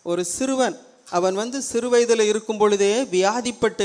ஒரு சிறுவன் அவன் வந்து சிறு வயதில் இருக்கும் பொழுதே வியாதிப்பட்டு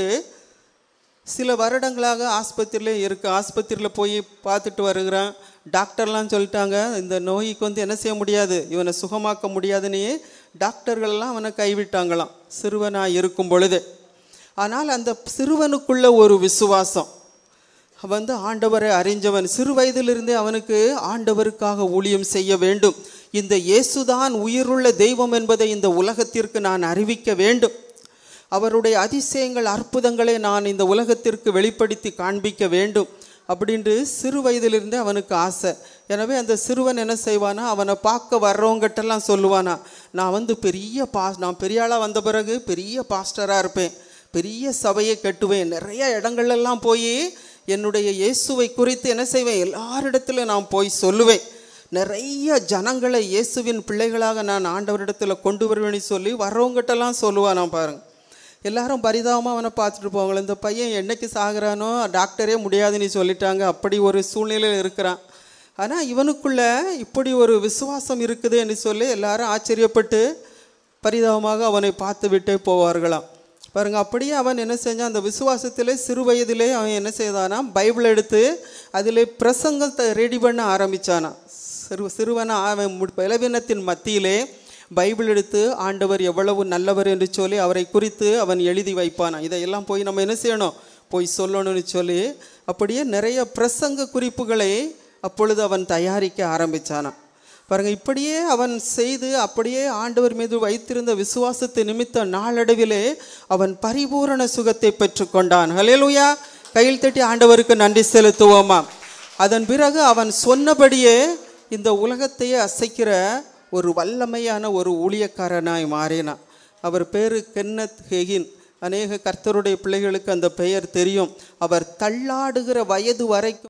சில வருடங்களாக ஆஸ்பத்திரியில் இருக்க ஆஸ்பத்திரியில் போய் பார்த்துட்டு வருகிறான் டாக்டர்லாம் சொல்லிட்டாங்க இந்த நோய்க்கு வந்து என்ன செய்ய முடியாது இவனை சுகமாக்க முடியாதுன்னு டாக்டர்கள்லாம் அவனை கைவிட்டாங்களாம் சிறுவனாக இருக்கும் பொழுது ஆனால் அந்த சிறுவனுக்குள்ள ஒரு விசுவாசம் அவன் வந்து ஆண்டவரை அறிஞ்சவன் சிறு வயதிலிருந்தே அவனுக்கு ஆண்டவருக்காக ஊழியம் செய்ய வேண்டும் இந்த இயேசுதான் உயிருள்ள தெய்வம் என்பதை இந்த உலகத்திற்கு நான் அறிவிக்க வேண்டும் அவருடைய அதிசயங்கள் அற்புதங்களை நான் இந்த உலகத்திற்கு வெளிப்படுத்தி காண்பிக்க வேண்டும் அப்படின்று சிறு வயதிலிருந்தே அவனுக்கு ஆசை எனவே அந்த சிறுவன் என்ன செய்வானா அவனை பார்க்க வர்றவங்ககிட்டலாம் சொல்லுவானா நான் வந்து பெரிய பாஸ் நான் பெரிய ஆளாக வந்த பிறகு பெரிய பாஸ்டராக இருப்பேன் பெரிய சபையை கட்டுவேன் நிறைய இடங்கள்லாம் போய் என்னுடைய இயேசுவை குறித்து என்ன செய்வேன் எல்லாரிடத்துல நான் போய் சொல்லுவேன் நிறைய ஜனங்களை இயேசுவின் பிள்ளைகளாக நான் ஆண்டவரிடத்தில் கொண்டு வருவேன்னு சொல்லி வர்றவங்ககிட்டலாம் சொல்லுவானா பாருங்க எல்லாரும் பரிதாபமாக அவனை பார்த்துட்டு போவாங்களே இந்த பையன் என்னைக்கு சாகுறானோ டாக்டரே முடியாதுன்னு சொல்லிட்டாங்க அப்படி ஒரு சூழ்நிலையில் இருக்கிறான் ஆனால் இவனுக்குள்ள இப்படி ஒரு விசுவாசம் இருக்குது என்று சொல்லி எல்லாரும் ஆச்சரியப்பட்டு பரிதாபமாக அவனை பார்த்து விட்டே போவார்களாம் பாருங்க அப்படியே அவன் என்ன செஞ்சான் அந்த விசுவாசத்திலே சிறு வயதிலே அவன் என்ன செய்தானா பைபிள் எடுத்து அதிலே பிரசங்கத்தை ரெடி பண்ண ஆரம்பிச்சானா சிறு சிறுவனா அவன் மு- பலவீனத்தின் மத்தியிலே பைபிள் எடுத்து ஆண்டவர் எவ்வளவு நல்லவர் என்று சொல்லி அவரை குறித்து அவன் எழுதி வைப்பானா இதையெல்லாம் போய் நம்ம என்ன செய்யணும் போய் சொல்லணும்னு சொல்லி அப்படியே நிறைய பிரசங்க குறிப்புகளை அப்பொழுது அவன் தயாரிக்க ஆரம்பிச்சானாம் பாருங்க இப்படியே அவன் செய்து அப்படியே ஆண்டவர் மீது வைத்திருந்த விசுவாசத்தை நிமித்த நாளடைவிலே அவன் பரிபூரண சுகத்தை பெற்றுக்கொண்டான் ஹலேலுயா கையில் தட்டி ஆண்டவருக்கு நன்றி செலுத்துவோமா அதன் பிறகு அவன் சொன்னபடியே இந்த உலகத்தையே அசைக்கிற ஒரு வல்லமையான ஒரு ஊழியக்காரனாய் மாறினான் அவர் பேரு கென்னத் ஹெகின் அநேக கர்த்தருடைய பிள்ளைகளுக்கு அந்த பெயர் தெரியும் அவர் தள்ளாடுகிற வயது வரைக்கும்